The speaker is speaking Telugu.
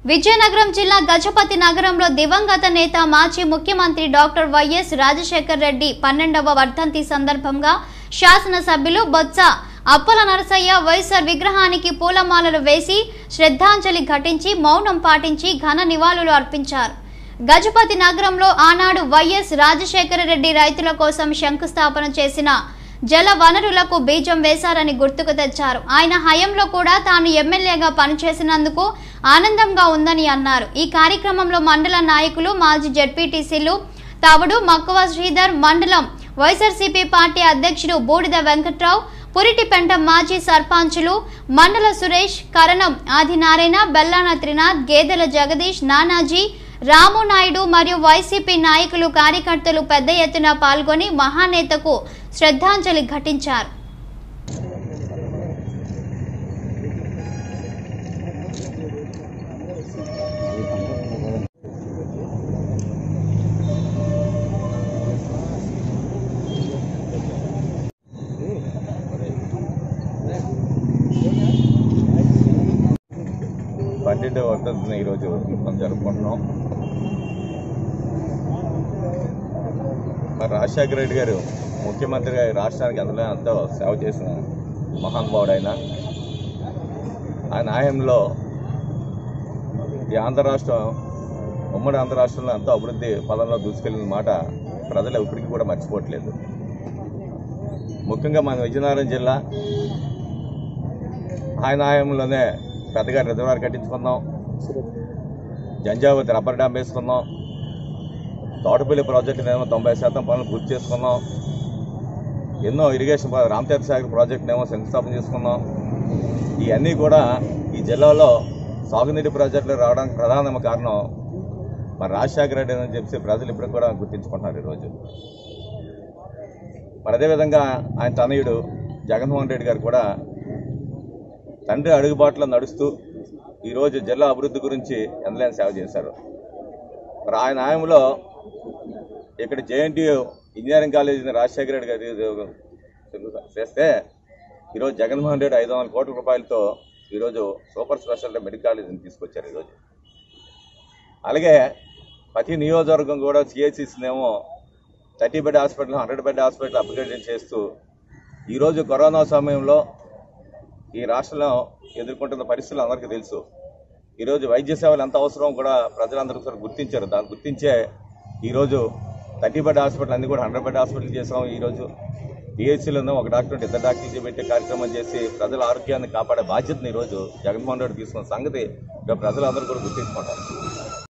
విజయనగరం జిల్లా గజపతి నగరంలో దివంగత నేత మాజీ ముఖ్యమంత్రి డాక్టర్ వైఎస్ రాజశేఖర్ రెడ్డి పన్నెండవ వర్ధంతి సందర్భంగా శాసనసభ్యులు బొత్స అప్పల నరసయ్య వైఎస్ఆర్ విగ్రహానికి పూలమాలలు వేసి శ్రద్ధాంజలి ఘటించి మౌనం పాటించి ఘన నివాళులు అర్పించారు గజపతి నగరంలో ఆనాడు వైఎస్ రాజశేఖర రెడ్డి రైతుల కోసం శంకుస్థాపన చేసిన జల వనరులకు బీజం వేశారని గుర్తుకు తెచ్చారు ఆయన హయంలో కూడా తాను ఎమ్మెల్యేగా పనిచేసినందుకు ఆనందంగా ఉందని అన్నారు ఈ కార్యక్రమంలో మండల నాయకులు మాజీ జడ్పీటీసీలు తావుడు మక్కువ శ్రీధర్ మండలం వైఎస్ఆర్సీపీ పార్టీ అధ్యక్షుడు బూడిద వెంకట్రావు పురిటిపెంట మాజీ సర్పంచులు మండల సురేష్ కరణం ఆదినారాయణ బెల్లాన త్రినాథ్ గేదెల జగదీష్ నానాజీ రాము నాయుడు మరియు వైసీపీ నాయకులు కార్యకర్తలు పెద్ద ఎత్తున పాల్గొని మహానేతకు శ్రద్ధాంజలి ఘటించారు పన్నెండవ వర్ధంతిని ఈరోజు మనం జరుపుకుంటున్నాం మరి రాజశేఖర రెడ్డి గారు ముఖ్యమంత్రిగా ఈ రాష్ట్రానికి అందులో ఎంతో సేవ చేసిన మహానుభావుడు ఆయన ఆయన ఆయంలో ఈ ఆంధ్ర రాష్ట్రం ఉమ్మడి ఆంధ్ర రాష్ట్రంలో ఎంతో అభివృద్ధి పదంలో దూసుకెళ్లిన మాట ప్రజలు ఇప్పటికీ కూడా మర్చిపోవట్లేదు ముఖ్యంగా మన విజయనగరం జిల్లా ఆయన ఆయంలోనే పెద్దగా రిజర్వాయర్ కట్టించుకున్నాం జంజావతి రబ్బర్ డ్యామ్ వేసుకున్నాం తోటపల్లి ప్రాజెక్టు ఏమో తొంభై శాతం పనులు పూర్తి చేసుకున్నాం ఎన్నో ఇరిగేషన్ ప్రా- రామతీర్థ సాగర్ ప్రాజెక్టును ఏమో శంకుస్థాపన చేసుకున్నాం ఇవన్నీ కూడా ఈ జిల్లాలో సాగునీటి ప్రాజెక్టులు రావడానికి ప్రధాన కారణం మరి రాజశేఖర రెడ్డి అని చెప్పి ప్రజలు ఇప్పటికి కూడా గుర్తించుకుంటున్నారు ఈరోజు మరి అదేవిధంగా ఆయన తనయుడు జగన్మోహన్ రెడ్డి గారు కూడా తండ్రి అడుగుబాట్లో నడుస్తూ ఈరోజు జిల్లా అభివృద్ధి గురించి ఎంతలేని సేవ చేశారు మరి ఆయన హాయంలో ఇక్కడ జేఎన్టీయూ ఇంజనీరింగ్ కాలేజీని రాజశేఖర రెడ్డి గారు చేస్తే ఈరోజు జగన్మోహన్ రెడ్డి ఐదు వందల కోట్ల రూపాయలతో ఈరోజు సూపర్ స్పెషాలిటీ మెడికల్ కాలేజీని తీసుకొచ్చారు ఈరోజు అలాగే ప్రతి నియోజకవర్గం కూడా సిఐసిస్నేమో thirty bed hospital hundred bed hospital upgrade చేస్తూ ఈరోజు కరోనా సమయంలో ఈ రాష్ట్రంలో ఎదుర్కొంటున్న పరిస్థితులు అందరికీ తెలుసు ఈరోజు వైద్య సేవలు ఎంత అవసరం కూడా ప్రజలందరూ ఒకసారి గుర్తించారు దాన్ని గుర్తించే ఈరోజు థర్టీ బెడ్ హాస్పిటల్ అన్ని కూడా హండ్రెడ్ బెడ్ హాస్పిటల్ చేసాం ఈరోజు పిహెచ్సిలోనూ ఒక డాక్టర్ ఉంటే ఇద్దరు డాక్టర్లు పెట్టే కార్యక్రమం చేసి ప్రజల ఆరోగ్యాన్ని కాపాడే బాధ్యతను ఈరోజు జగన్మోహన్ రెడ్డి తీసుకున్న సంగతి ఇక ప్రజలందరూ కూడా గుర్తించుకుంటారు